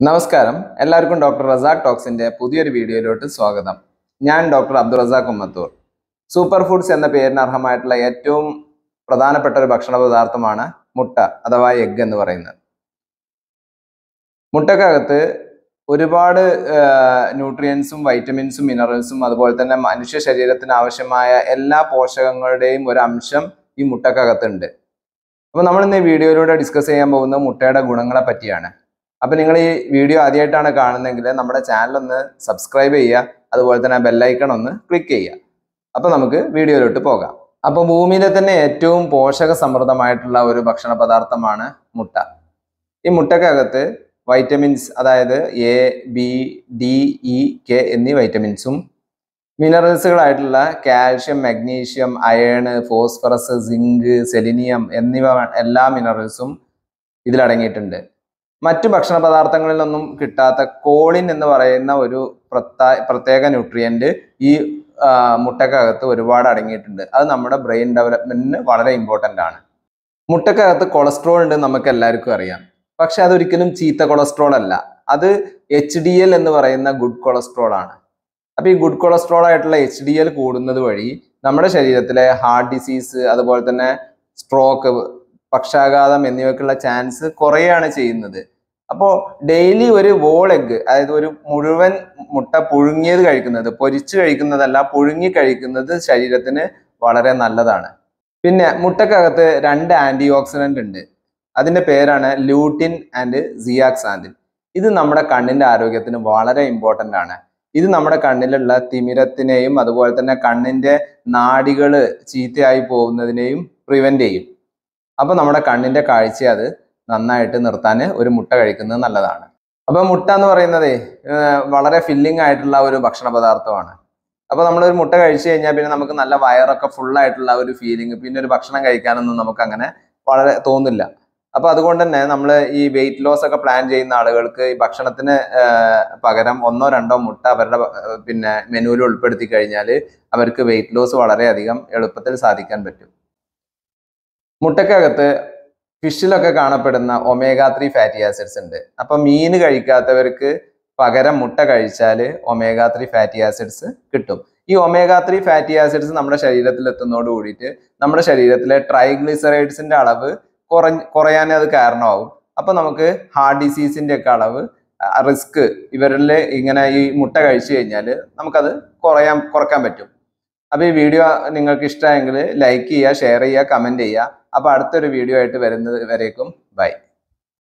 നമസ്കാരം എല്ലാവർക്കും ഡോക്ടർ റസാഖ് ടോക്സിന്റെ പുതിയൊരു വീഡിയോയിലോട്ട് സ്വാഗതം ഞാൻ doctor Abdul Razak Ummathur super foods എന്ന പേരിന് അർഹമായിട്ടുള്ള ഏറ്റവും പ്രധാനപ്പെട്ട ഒരു ഭക്ഷണ പദാർത്ഥമാണ് മുട്ട അഥവാ എഗ് എന്ന് പറയുന്നത് മുട്ടക്കകത്ത് ഒരുപാട് ന്യൂട്രിയൻസും വൈറ്റമിൻസും മിനറൽസും അതുപോലെ തന്നെ മനുഷ്യ ശരീരത്തിന് ആവശ്യമായ എല്ലാ പോഷകങ്ങളുടെയും ഒരു അംശം ഈ മുട്ടക്കകത്തുണ്ട് അപ്പോൾ നമ്മൾ ഇന്ന് ഈ വീഡിയോയിലൂടെ ഡിസ്കസ് ചെയ്യാൻ പോകുന്നത് മുട്ടയുടെ ഗുണങ്ങളെ പറ്റിയാണ് അപ്പൊ നിങ്ങൾ ഈ വീഡിയോ ആദ്യമായിട്ടാണ് കാണുന്നതെങ്കിൽ നമ്മുടെ ചാനൽ ഒന്ന് സബ്സ്ക്രൈബ് ചെയ്യുക അതുപോലെ തന്നെ ബെല്ലൈക്കൺ ഒന്ന് ക്ലിക്ക് ചെയ്യുക അപ്പൊ നമുക്ക് വീഡിയോയിലോട്ട് പോകാം അപ്പൊ ഭൂമിയിലെ തന്നെ ഏറ്റവും പോഷക സമൃദ്ധമായിട്ടുള്ള ഒരു ഭക്ഷണ പദാർത്ഥമാണ് മുട്ട ഈ മുട്ടക്കകത്ത് വൈറ്റമിൻസ് അതായത് A B D E K എന്നീ വൈറ്റമിൻസും മിനറൽസുകളായിട്ടുള്ള calcium magnesium iron phosphorus zinc selenium എന്നിവ എല്ലാ മിനറൽസും ഇതിലടങ്ങിയിട്ടുണ്ട് മറ്റു ഭക്ഷണ പദാർത്ഥങ്ങളിലൊന്നും കിട്ടാത്ത കോളിൻ എന്ന് പറയുന്ന ഒരു പ്രത്ത- പ്രത്യേക ന്യൂട്രിയന്റ് ഈ ആ, മുട്ടക്കകത്ത് ഒരുപാട് അടങ്ങിയിട്ടുണ്ട് അത് നമ്മുടെ ബ്രെയിൻ ഡെവലപ്മെന്റിന് വളരെ ഇമ്പോർട്ടന്റ് ആണ് മുട്ടക്കകത്ത് കൊളസ്ട്രോൾ ഉണ്ട് നമുക്ക് എല്ലാവർക്കും അറിയാം പക്ഷെ അതൊരിക്കലും ചീത്ത കൊളസ്ട്രോൾ അല്ല അത് എച്ച് ഡി എൽ എന്ന് പറയുന്ന ഗുഡ് കൊളസ്ട്രോൾ ആണ് അപ്പൊ ഈ ഗുഡ് കൊളസ്ട്രോൾ ആയിട്ടുള്ള എച്ച് ഡി എൽ കൂടുന്നത് വഴി നമ്മുടെ ശരീരത്തിലെ ഹാർട്ട് ഡിസീസ് അതുപോലെ തന്നെ സ്ട്രോക്ക് പക്ഷാഘാതം എന്നിവയ്ക്കുള്ള ചാൻസ് കുറയാണ് ചെയ്യുന്നത് അപ്പോൾ ഡെയിലി ഒരു വോൾ എഗ് അതായത് ഒരു മുഴുവൻ മുട്ട പുഴുങ്ങിയത് കഴിക്കുന്നത് പൊരിച്ച് കഴിക്കുന്നതല്ല പുഴുങ്ങി കഴിക്കുന്നത് ശരീരത്തിന് വളരെ നല്ലതാണ് പിന്നെ മുട്ടക്കകത്ത് രണ്ട് ആന്റി ഓക്സിഡന്റ് ഉണ്ട് അതിന്റെ പേരാണ് ലൂട്ടിൻ ആൻഡ് സിയാക്സാന്തിൻ ഇത് നമ്മുടെ കണ്ണിന്റെ ആരോഗ്യത്തിന് വളരെ ഇമ്പോർട്ടന്റ് ആണ് ഇത് നമ്മുടെ കണ്ണിലുള്ള തിമിരത്തിനെയും അതുപോലെ തന്നെ കണ്ണിന്റെ നാഡികള് ചീത്തയായി പോകുന്നതിനെയും പ്രിവെന്റ് ചെയ്യും അപ്പൊ നമ്മുടെ കണ്ണിന്റെ കാഴ്ച അത് നന്നായിട്ട് നിർത്താൻ ഒരു മുട്ട കഴിക്കുന്നത് നല്ലതാണ് അപ്പൊ മുട്ട എന്ന് പറയുന്നത് വളരെ ഫില്ലിംഗ് ആയിട്ടുള്ള ഒരു ഭക്ഷണ പദാർത്ഥമാണ് അപ്പൊ നമ്മൾ ഒരു മുട്ട കഴിച്ചു കഴിഞ്ഞാൽ പിന്നെ നമുക്ക് നല്ല വയറൊക്കെ full ആയിട്ടുള്ള ഒരു ഫീലിംഗ് പിന്നെ ഒരു ഭക്ഷണം കഴിക്കാനൊന്നും നമുക്ക് അങ്ങനെ വളരെ തോന്നില്ല അപ്പൊ അതുകൊണ്ട് തന്നെ നമ്മൾ ഈ വെയിറ്റ് ലോസ് ഒക്കെ പ്ലാൻ ചെയ്യുന്ന ആളുകൾക്ക് ഈ ഭക്ഷണത്തിന് ആഹ് പകരം ഒന്നോ രണ്ടോ മുട്ട അവരുടെ ആഹ് പിന്നെ മെനുവിൽ ഉൾപ്പെടുത്തി കഴിഞ്ഞാൽ അവർക്ക് വെയിറ്റ് ലോസ് വളരെയധികം എളുപ്പത്തിൽ സാധിക്കാൻ പറ്റും മുട്ടക്കകത്ത് ഫിഷിലൊക്കെ കാണപ്പെടുന്ന ഒമേഗ ത്രീ ഫാറ്റി ആസിഡ്സ് ഉണ്ട് അപ്പൊ മീൻ കഴിക്കാത്തവർക്ക് പകരം മുട്ട കഴിച്ചാൽ ഒമേഗ ത്രീ ഫാറ്റി ആസിഡ്സ് കിട്ടും ഈ ഒമേഗ ത്രീ ഫാറ്റി ആസിഡ്സ് നമ്മുടെ ശരീരത്തിൽ എത്തുന്നതോട് കൂടിയിട്ട് നമ്മുടെ ശരീരത്തിലെ ട്രൈഗ്ലിസറൈഡ്സിന്റെ അളവ് കുറ കുറയാൻ അത് കാരണമാവും അപ്പൊ നമുക്ക് ഹാർട്ട് ഡിസീസിന്റെ ഒക്കെ അളവ് റിസ്ക് ഇവരിൽ ഇങ്ങനെ ഈ മുട്ട കഴിച്ചു കഴിഞ്ഞാൽ നമുക്കത് കുറയാൻ കുറക്കാൻ പറ്റും അപ്പൊ ഈ വീഡിയോ നിങ്ങൾക്ക് ഇഷ്ടമായെങ്കിൽ ലൈക്ക് ചെയ്യുക ഷെയർ ചെയ്യുക കമന്റ് ചെയ്യുക അപ്പൊ അടുത്തൊരു വീഡിയോ ആയിട്ട് വരുന്നത് വരേക്കും ബൈ